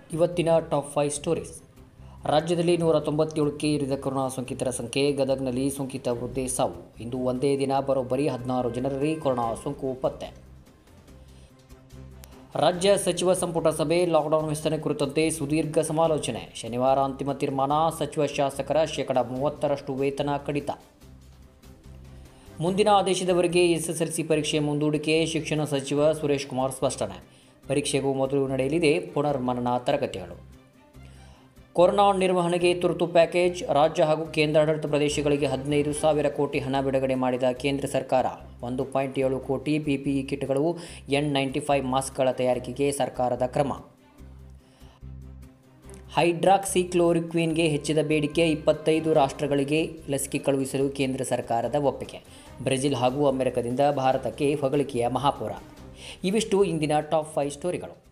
ಇವತ್ತಿನ top five stories ರಾಜ್ಯದಲ್ಲಿ ನೂರ ತೊಂಬತ್ತೇಳಕ್ಕೆ ಏರಿದ ಕೊರೋನಾ ಸೋಂಕಿತರ ಸಂಖ್ಯೆ ಗದಗ್ನಲ್ಲಿ ಸೋಂಕಿತ ವೃದ್ಧೆ ಸಾವು ಇಂದು ಒಂದೇ ದಿನ ಬರೋಬ್ಬರಿ ಹದಿನಾರು ಜನರಲ್ಲಿ ಕೊರೋನಾ ಸೋಂಕು ಪತ್ತೆ ರಾಜ್ಯ ಸಚಿವ ಸಂಪುಟ ಸಭೆ ಲಾಕ್ಡೌನ್ ವಿಸ್ತರಣೆ ಕುರಿತಂತೆ ಸುದೀರ್ಘ ಸಮಾಲೋಚನೆ ಶನಿವಾರ ಅಂತಿಮ ತೀರ್ಮಾನ ಸಚಿವ ಶಾಸಕರ ಶೇಕಡ ಮೂವತ್ತರಷ್ಟು ವೇತನ ಕಡಿತ ಮುಂದಿನ ಆದೇಶದವರೆಗೆ ಎಸ್ಎಸ್ಎಲ್ಸಿ ಪರೀಕ್ಷೆ ಮುಂದೂಡಿಕೆ ಶಿಕ್ಷಣ ಸಚಿವ ಸುರೇಶ್ ಕುಮಾರ್ ಸ್ಪಷ್ಟನೆ ಪರೀಕ್ಷೆಗೂ ಮೊದಲು ನಡೆಯಲಿದೆ ಪುನರ್ಮನನ ತರಗತಿಗಳು ಕೊರೋನಾ ನಿರ್ವಹಣೆಗೆ ತುರ್ತು ಪ್ಯಾಕೇಜ್ ರಾಜ್ಯ ಹಾಗೂ ಕೇಂದ್ರಾಡಳಿತ ಪ್ರದೇಶಗಳಿಗೆ ಹದಿನೈದು ಸಾವಿರ ಕೋಟಿ ಹಣ ಬಿಡುಗಡೆ ಮಾಡಿದ ಕೇಂದ್ರ ಸರ್ಕಾರ ಒಂದು ಪಾಯಿಂಟ್ ಏಳು ಕೋಟಿ ಪಿಪಿಇ ಕಿಟ್ಗಳು ಎನ್ ನೈಂಟಿ ಫೈವ್ ಮಾಸ್ಕ್ಗಳ ತಯಾರಿಕೆಗೆ ಸರ್ಕಾರದ ಕ್ರಮ ಹೈಡ್ರಾಕ್ಸಿಕ್ಲೋರಿಕ್ವಿನ್ಗೆ ಹೆಚ್ಚಿದ ಬೇಡಿಕೆ ಇಪ್ಪತ್ತೈದು ರಾಷ್ಟ್ರಗಳಿಗೆ ಲಸಿಕೆ ಕಳುಹಿಸಲು ಕೇಂದ್ರ ಸರ್ಕಾರದ ಒಪ್ಪಿಗೆ ಬ್ರೆಜಿಲ್ ಹಾಗೂ ಅಮೆರಿಕದಿಂದ ಭಾರತಕ್ಕೆ ಹೊಗಳಿಕೆಯ ಮಹಾಪುರ ಇವಿಷ್ಟು ಇಂದಿನ ಟಾಪ್ ಫೈವ್ ಸ್ಟೋರಿಗಳು